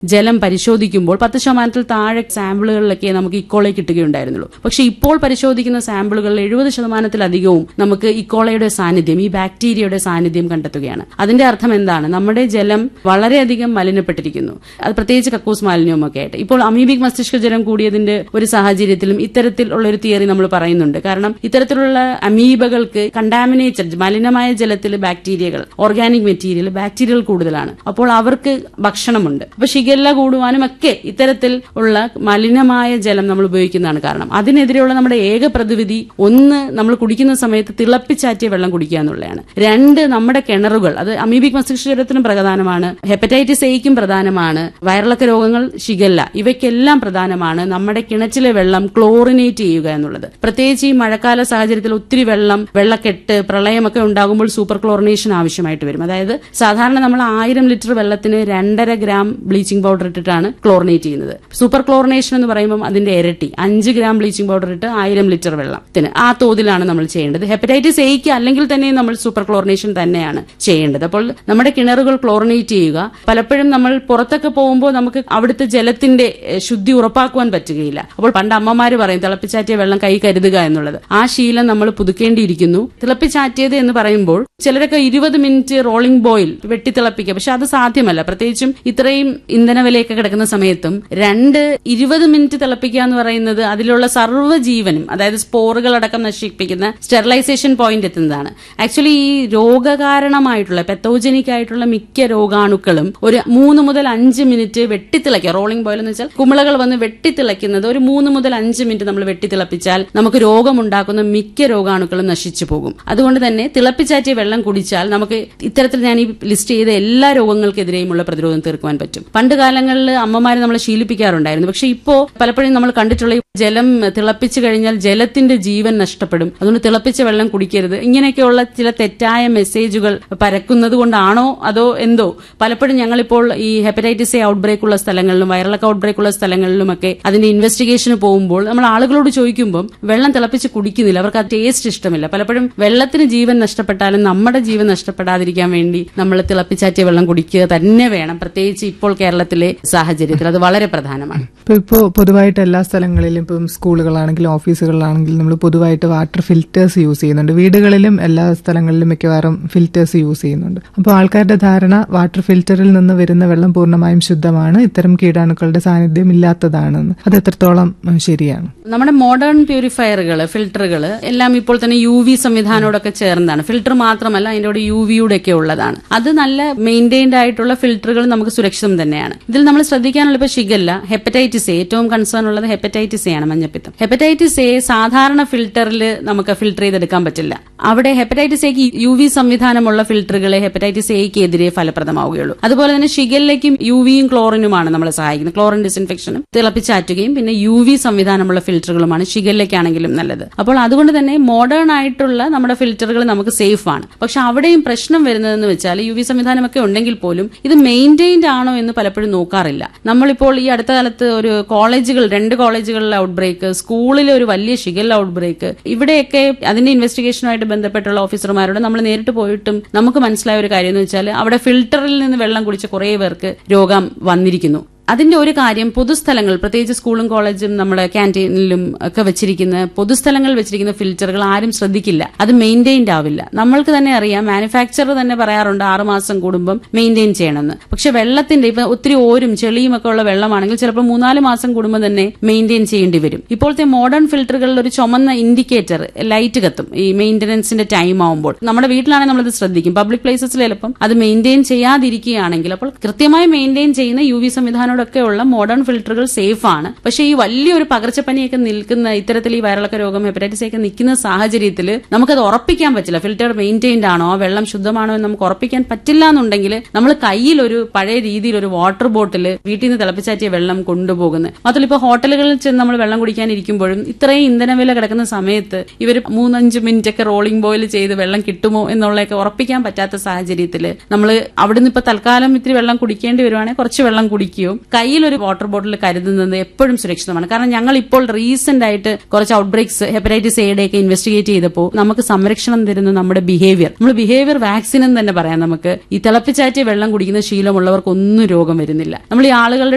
ജലം പരിശോധിക്കുമ്പോൾ പത്ത് ശതമാനത്തിൽ താഴെ സാമ്പിളുകളിലൊക്കെ നമുക്ക് ഇക്കോളെ കിട്ടുകയുണ്ടായിരുന്നുള്ളൂ പക്ഷെ ഇപ്പോൾ പരിശോധിക്കുന്ന സാമ്പിളുകളിൽ എഴുപത് ശതമാനത്തിലധികവും നമുക്ക് ഇക്കോളയുടെ സാന്നിധ്യം ഈ ബാക്ടീരിയയുടെ സാന്നിധ്യം കണ്ടെത്തുകയാണ് അതിന്റെ അർത്ഥം എന്താണ് നമ്മുടെ ജലം വളരെയധികം മലിനപ്പെട്ടിരിക്കുന്നു അത് പ്രത്യേകിച്ച് കക്കൂസ് മാലിന്യവും ഒക്കെ ആയിട്ട് ഇപ്പോൾ അമീബിക് മസ്തിഷ്ക ജലം കൂടിയതിന്റെ ഒരു സാഹചര്യത്തിലും ഇത്തരത്തിലുള്ള ഒരു തിയറി നമ്മൾ പറയുന്നുണ്ട് കാരണം ഇത്തരത്തിലുള്ള അമീബകൾക്ക് കണ്ടാമിനേറ്റഡ് മലിനമായ ജലത്തിൽ ബാക്ടീരിയകൾ ഓർഗാനിക് മെറ്റീരിയൽ ബാക്ടീരിയകൾ കൂടുതലാണ് അപ്പോൾ അവർക്ക് ഭക്ഷണമുണ്ട് അപ്പൊ ഷിഗല്ല കൂടുവാനും ഒക്കെ ഇത്തരത്തിൽ ഉള്ള മലിനമായ ജലം നമ്മൾ ഉപയോഗിക്കുന്നതാണ് കാരണം അതിനെതിരെയുള്ള നമ്മുടെ ഏക പ്രതിവിധി ഒന്ന് നമ്മൾ കുടിക്കുന്ന സമയത്ത് തിളപ്പിച്ചാറ്റിയ വെള്ളം കുടിക്കുക എന്നുള്ളതാണ് രണ്ട് നമ്മുടെ കിണറുകൾ അത് അമീബിക് മസ്തിഷ്ക ജ്വരത്തിനും പ്രധാനമാണ് ഹെപ്പറ്റൈറ്റിസ് എയ്ക്കും പ്രധാനമാണ് വയറിളക്ക രോഗങ്ങൾ ഷിഗല്ല ഇവയ്ക്കെല്ലാം പ്രധാനമാണ് നമ്മുടെ കിണറ്റിലെ വെള്ളം ക്ലോറിനേറ്റ് ചെയ്യുക എന്നുള്ളത് പ്രത്യേകിച്ച് ഈ മഴക്കാല സാഹചര്യത്തിൽ ഒത്തിരി വെള്ളം വെള്ളക്കെട്ട് പ്രളയമൊക്കെ ഉണ്ടാകുമ്പോൾ സൂപ്പർ ക്ലോറിനേഷൻ ആവശ്യമായിട്ട് വരും അതായത് സാധാരണ നമ്മൾ ആയിരം ലിറ്റർ വെള്ളത്തിന് രണ്ടര ഗ്രാം ബ്ലീച്ചിങ് പൗഡർ ഇട്ടിട്ടാണ് ക്ലോറിനേറ്റ് ചെയ്യുന്നത് സൂപ്പർ ക്ലോറിനേഷൻ എന്ന് പറയുമ്പോൾ അതിന്റെ ഇരട്ടി അഞ്ച് ഗ്രാം ബ്ലീച്ചിങ് പൗഡർ ഇട്ട് ആയിരം ലിറ്റർ വെള്ളത്തിന് ആ തോതിലാണ് നമ്മൾ ചെയ്യേണ്ടത് ഹെപ്പറ്റൈറ്റിസ് എയ്ക്ക് അല്ലെങ്കിൽ തന്നെ നമ്മൾ സൂപ്പർ ക്ലോറിനേഷൻ തന്നെയാണ് ചെയ്യേണ്ടത് അപ്പോൾ നമ്മുടെ കിണറുകൾ ക്ലോറിനേറ്റ് ചെയ്യുക പലപ്പോഴും നമ്മൾ പുറത്തൊക്കെ പോകുമ്പോൾ നമുക്ക് അവിടുത്തെ ജലത്തിന്റെ എഹ്, ശുദ്ധി ഉറപ്പാക്കുവാൻ പറ്റുകയില്ല അപ്പോൾ പണ്ട് അമ്മമാര് പറയും തിളപ്പിച്ചാറ്റിയ വെള്ളം കൈ കരുതുക എന്നുള്ളത് ആ ശീലം നമ്മൾ പുതുക്കേണ്ടിയിരിക്കുന്നു തിളപ്പിച്ചാറ്റിയത് എന്ന് പറയുമ്പോൾ ചിലരൊക്കെ ഇരുപത് മിനിറ്റ് റോളിംഗ് ബോയിൽ വെട്ടിത്തിളപ്പിക്കുക പക്ഷെ അത് സാധ്യമല്ല പ്രത്യേകിച്ചും ഇത്രയും ഇന്ധന വിലയൊക്കെ കിടക്കുന്ന സമയത്തും രണ്ട് ഇരുപത് മിനിറ്റ് തിളപ്പിക്കുക എന്ന് പറയുന്നത് അതിലുള്ള സർവ്വജീവനും അതായത് സ്പോറുകൾ അടക്കം നശിപ്പിക്കുന്ന സ്റ്റെറിലൈസേഷൻ പോയിന്റ് എത്തുന്നതാണ് ആക്ച്വലി ഈ രോഗകാരണമായിട്ടുള്ള പെത്തോജനിക് ആയിട്ടുള്ള മിക്ക രോഗാണുക്കളും ഒരു മൂന്ന് മുതൽ അഞ്ച് മിനിറ്റ് വെട്ടിത്തിളയ്ക്കുക റോളിംഗ് ബോയിൽ എന്ന് വെച്ചാൽ കുമിളകൾ വന്ന് വെട്ടിത്തിളയ്ക്കുന്നത് ഒരു മൂന്ന് മുതൽ അഞ്ച് മിനിറ്റ് നമ്മൾ വെട്ടിത്തിളപ്പിച്ചാൽ നമുക്ക് രോഗമുണ്ടാക്കുന്ന മിക്ക രോഗാണുക്കളും നശിച്ചു പോകും അതുകൊണ്ട് തന്നെ തിളപ്പിച്ചാറ്റിയ വെള്ളം കുടിച്ചാൽ നമുക്ക് ഇത്തരത്തിൽ ഞാൻ ഈ ലിസ്റ്റ് ചെയ്ത എല്ലാ രോഗങ്ങൾക്കെതിരെയുമുള്ള പ്രതിരോധം തീർക്കുവാൻ പറ്റും പണ്ട് കാലങ്ങളിൽ അമ്മമാരെ നമ്മളെ ശീലിപ്പിക്കാറുണ്ടായിരുന്നു പക്ഷെ ഇപ്പോ പലപ്പോഴും നമ്മൾ കണ്ടിട്ടുള്ള ഈ ജലം തിളപ്പിച്ചു കഴിഞ്ഞാൽ ജലത്തിന്റെ ജീവൻ നഷ്ടപ്പെടും അതുകൊണ്ട് തിളപ്പിച്ച വെള്ളം കുടിക്കരുത് ഇങ്ങനെയൊക്കെയുള്ള ചില തെറ്റായ മെസ്സേജുകൾ പരക്കുന്നത് കൊണ്ടാണോ അതോ എന്തോ പലപ്പോഴും ഞങ്ങളിപ്പോൾ ഈ ഹെപ്പറ്റൈറ്റിസ് എ ഔട്ട്ബ്രേക്ക് ഉള്ള സ്ഥലങ്ങളിലും വയറിളക്ക ഔട്ട്ബ്രേക്ക് ഉള്ള സ്ഥലങ്ങളിലുമൊക്കെ അതിന്റെ ഇൻവെസ്റ്റിഗേഷന് പോകുമ്പോൾ നമ്മൾ ആളുകളോട് ചോദിക്കുമ്പോൾ വെള്ളം തിളപ്പിച്ച് കുടിക്കുന്നില്ല അവർക്ക് ആ ടേസ്റ്റ് ഇഷ്ടമില്ല പലപ്പോഴും വെള്ളത്തിന് ജീവൻ നഷ്ടപ്പെട്ടാലും നമ്മുടെ ജീവൻ നഷ്ടപ്പെടാതിരിക്കാൻ വേണ്ടി നമ്മൾ തിളപ്പിച്ചാറ്റിയ വെള്ളം കുടിക്കുക തന്നെ വേണം പ്രത്യേകിച്ച് ഇപ്പോൾ കേരളത്തിലെ സാഹചര്യത്തിൽ അത് വളരെ പ്രധാനമാണ് ഇപ്പൊ ഇപ്പോ പൊതുവായിട്ട് എല്ലാ സ്ഥലങ്ങളിലും ഇപ്പം സ്കൂളുകളാണെങ്കിലും ഓഫീസുകളിലാണെങ്കിലും നമ്മൾ പൊതുവായിട്ട് വാട്ടർ ഫിൽറ്റേഴ്സ് യൂസ് ചെയ്യുന്നുണ്ട് വീടുകളിലും എല്ലാ സ്ഥലങ്ങളിലും മിക്കവാറും ഫിൽറ്റേഴ്സ് യൂസ് ചെയ്യുന്നുണ്ട് അപ്പോൾ ആൾക്കാരുടെ ധാരണ വാട്ടർ ഫിൽറ്ററിൽ നിന്ന് വരുന്ന വെള്ളം പൂർണ്ണമായും ശുദ്ധമാണ് ഇത്തരം കീടാണുക്കളുടെ സാന്നിധ്യം ഇല്ലാത്തതാണെന്ന് അത് എത്രത്തോളം ഉം, ശരിയാണ് നമ്മുടെ മോഡേൺ പ്യൂരിഫയറുകൾ ഫിൽറ്ററുകൾ എല്ലാം ഇപ്പോൾ തന്നെ യു വി സംവിധാനത്തോടൊക്കെ ചേർന്നതാണ് ഫിൽറ്റർ മാത്രമല്ല അതിന്റെ കൂടെ യു വിയുടെ ഒക്കെ ഉള്ളതാണ് അത് നല്ല മെയിൻറ്റൈൻഡ് ആയിട്ടുള്ള ഫിൽറ്ററുകൾ നമുക്ക് സുരക്ഷിതം തന്നെയാണ് ഇതിൽ നമ്മൾ ശ്രദ്ധിക്കാനുള്ള ഇപ്പൊ ഷിഗല്ല ഹെപ്പറ്റൈറ്റിസ് എ ഏറ്റവും കൺസേൺ ഉള്ളത് ഹെപ്പറ്റൈറ്റിസ് എ ആണ് മഞ്ഞപ്പിത്തം ഹെപ്പറ്റൈറ്റിസ് എ സാധാരണ ഫിൽറ്ററിൽ നമുക്ക് ഫിൽറ്റർ ചെയ്തെടുക്കാൻ പറ്റില്ല അവിടെ ഹെപ്പറ്റൈറ്റിസ് എക്ക് യു വി സംവിധാനമുള്ള ഫിൽറ്ററുകളെ ഹെപ്പറ്റൈറ്റിസ് എക്ക് എതിരെ ഫലപ്രദമാവുകയുള്ളൂ അതുപോലെ തന്നെ ഷിഗല്ലയ്ക്കും യു വിയും ക്ലോറിനുമാണ് നമ്മളെ സഹായിക്കുന്നത് ക്ലോറിൻ ഡിസിൻഫെക്ഷനും തിളപ്പിച്ചാറ്റുകയും പിന്നെ യു വി സംവിധാനമുള്ള ഫിൽറ്ററുകളുമാണ് ഷിഗല്ലയ്ക്കാണെങ്കിലും നല്ലത് അപ്പോൾ അതുകൊണ്ട് തന്നെ മോഡേൺ ആയിട്ടുള്ള നമ്മുടെ ഫിൽറ്ററുകൾ നമുക്ക് സേഫ് ആണ് പക്ഷെ അവിടെയും പ്രശ്നം വരുന്നതെന്ന് വെച്ചാൽ യു വി സംവിധാനമൊക്കെ ഉണ്ടെങ്കിൽ പോലും ഇത് മെയിൻറ്റൈൻഡ് ആണോ എന്ന് പലപ്പോഴും നോക്കാറില്ല നമ്മളിപ്പോൾ ഈ അടുത്ത കാലത്ത് ഒരു കോളേജുകൾ രണ്ട് കോളേജുകളിലെ ഔട്ട്ബ്രേക്ക് സ്കൂളിലെ ഒരു വലിയ ഷിഗല്ല ഔട്ട്ബ്രേക്ക് ഇവിടെയൊക്കെ അതിന്റെ ഇൻവെസ്റ്റിഗേഷനുമായിട്ട് ബന്ധപ്പെട്ടുള്ള ഓഫീസർമാരോട് നമ്മൾ നേരിട്ട് പോയിട്ടും നമുക്ക് മനസ്സിലായ ഒരു കാര്യം എന്ന് വെച്ചാൽ അവിടെ ഫിൽറ്ററിൽ നിന്ന് വെള്ളം കുടിച്ച കുറേ പേർക്ക് രോഗം വന്നിരിക്കുന്നു അതിന്റെ ഒരു കാര്യം പൊതുസ്ഥലങ്ങൾ പ്രത്യേകിച്ച് സ്കൂളും കോളേജും നമ്മുടെ ക്യാൻറ്റീനിലും ഒക്കെ വെച്ചിരിക്കുന്ന പൊതുസ്ഥലങ്ങളിൽ വെച്ചിരിക്കുന്ന ഫിൽറ്ററുകൾ ആരും ശ്രദ്ധിക്കില്ല അത് മെയിൻറ്റൈൻഡ് ആവില്ല നമ്മൾക്ക് തന്നെ അറിയാം മാനുഫാക്ചറർ തന്നെ പറയാറുണ്ട് ആറ് മാസം കൂടുമ്പം മെയിൻറ്റെയിൻ ചെയ്യണമെന്ന് പക്ഷെ വെള്ളത്തിന്റെ ഇപ്പൊ ഒത്തിരി ഓരും ചെളിയും ഒക്കെ ഉള്ള വെള്ളമാണെങ്കിൽ ചിലപ്പോൾ മൂന്നാല് മാസം കൂടുമ്പോൾ തന്നെ മെയിൻറ്റെയിൻ ചെയ്യേണ്ടി വരും ഇപ്പോഴത്തെ മോഡേൺ ഫിൽറ്ററുകളിൽ ഒരു ചുമന്ന ഇൻഡിക്കേറ്റർ ലൈറ്റ് കത്തും ഈ മെയിന്റനൻസിന്റെ ടൈം ആവുമ്പോൾ നമ്മുടെ വീട്ടിലാണെങ്കിൽ നമ്മളത് ശ്രദ്ധിക്കും പബ്ലിക് പ്ലേസസിൽ ചിലപ്പം അത് മെയിൻറ്റെയിൻ ചെയ്യാതിരിക്കുകയാണെങ്കിൽ അപ്പോൾ കൃത്യമായി മെയിൻറ്റെയിൻ ചെയ്യുന്ന യു വി സംവിധാനോടൊക്കെ ഉള്ള മോഡേൺ ഫിൽറ്ററുകൾ സേഫ് ആണ് പക്ഷേ ഈ വലിയൊരു പകർച്ചപ്പനിയൊക്കെ നിൽക്കുന്ന ഇത്തരത്തിൽ ഈ വയറിളക്ക രോഗം ഹെപ്പറ്റൈറ്റിസ് ഒക്കെ നിൽക്കുന്ന സാഹചര്യത്തിൽ നമുക്കത് ഉറപ്പിക്കാൻ പറ്റില്ല ഫിൽറ്റർ മെയിൻറ്റെയിൻഡ് ആണോ ആ വെള്ളം ശുദ്ധമാണോ എന്ന് നമുക്ക് ഉറപ്പിക്കാൻ പറ്റില്ല എന്നുണ്ടെങ്കിൽ നമ്മൾ കയ്യിൽ ഒരു പഴയ രീതിയിൽ ഒരു വാട്ടർ ബോട്ടിൽ വീട്ടിൽ നിന്ന് തിളപ്പിച്ചാറ്റിയ വെള്ളം കൊണ്ടുപോകുന്നത് മാത്രമല്ല ഇപ്പോൾ ഹോട്ടലുകളിൽ ചെന്ന് നമ്മൾ വെള്ളം കുടിക്കാനിരിക്കുമ്പോഴും ഇത്രയും ഇന്ധനവില കിടക്കുന്ന സമയത്ത് ഇവർ മൂന്നഞ്ച് മിനിറ്റ് ഒക്കെ റോളിംഗ് ബോയിൽ ചെയ്ത് വെള്ളം കിട്ടുമോ എന്നുള്ളതൊക്കെ ഉറപ്പിക്കാൻ പറ്റാത്ത സാഹചര്യത്തിൽ നമ്മൾ അവിടുന്ന് ഇപ്പൊ തൽക്കാലം ഇത്തിരി വെള്ളം കുടിക്കേണ്ടി വരുവാണെങ്കിൽ കുറച്ച് വെള്ളം കുടിക്കുകയും കയ്യിൽ ഒരു വാട്ടർ ബോട്ടിൽ കരുതുന്നത് എപ്പോഴും സുരക്ഷിതമാണ് കാരണം ഞങ്ങൾ ഇപ്പോൾ റീസെന്റ് ആയിട്ട് കുറച്ച് ഔട്ട്ബ്രേക്സ് ഹെപ്പറ്റൈറ്റിസ് എയുടെ ഒക്കെ ഇൻവെസ്റ്റിഗേറ്റ് ചെയ്തപ്പോൾ നമുക്ക് സംരക്ഷണം തരുന്ന നമ്മുടെ ബിഹേവിയർ നമ്മൾ ബിഹേവിയർ വാക്സിൻ എന്ന് തന്നെ പറയാം നമുക്ക് ഈ തിളപ്പിച്ചാറ്റിയ വെള്ളം കുടിക്കുന്ന ശീലമുള്ളവർക്കൊന്നും രോഗം വരുന്നില്ല നമ്മൾ ഈ ആളുകളുടെ